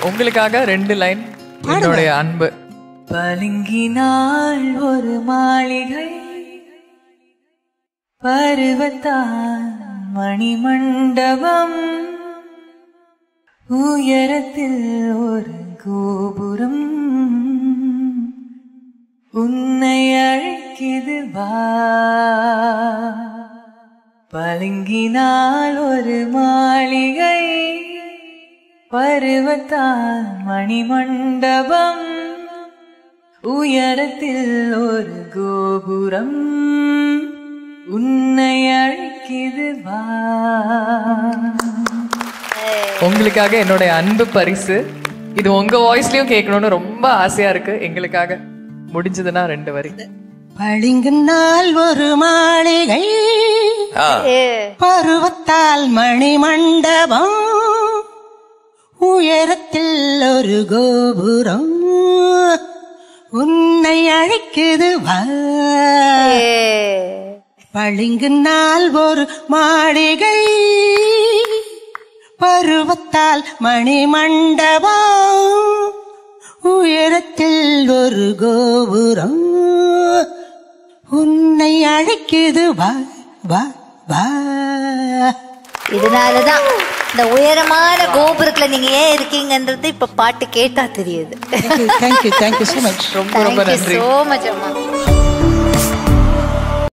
உங்களுக்காக ரெண்டு லைன் என்னுடைய அன்பு பளிங்கினால் ஒரு மாளிகை பருவத்தான் மணிமண்டபம் உயரத்தில் ஒரு கோபுரம் உன்னை அழைக்குது வா பளிங்கினால் ஒரு மாளிகை பருவத்தான் மணிமண்டபம் உயரத்தில் ஒரு கோபுரம் உன்னை அழைக்குது வா உங்களுக்காக என்னுடைய அன்பு பரிசு இது உங்க வாய்ஸ்லயும் கேட்கணும்னு ரொம்ப ஆசையா இருக்கு எங்களுக்காக முடிஞ்சதுன்னா ரெண்டு வரி பளிங்குனால் ஒரு மாளிகை பருவத்தால் மணிமண்டபம் உயரத்தில் ஒரு கோபுரம் உன்னை அழைக்குது வா பளிங்குனால் ஒரு மாளிகை பருவத்தால் மணிமண்டபம் உயரத்தில் ஒரு கோபுரம் உன்னை அழைக்குது வா வா வா இதனாலதான் இந்த உயரமான கோபுரத்துல நீங்க ஏன் இருக்கீங்கன்றது இப்ப பாட்டு கேட்டா தெரியுது தேங்க்யூ தேங்க்யூ ஸோ மச் ரொம்ப ரொம்ப தேங்க்யூ நன்றி சோ மச் அம்மா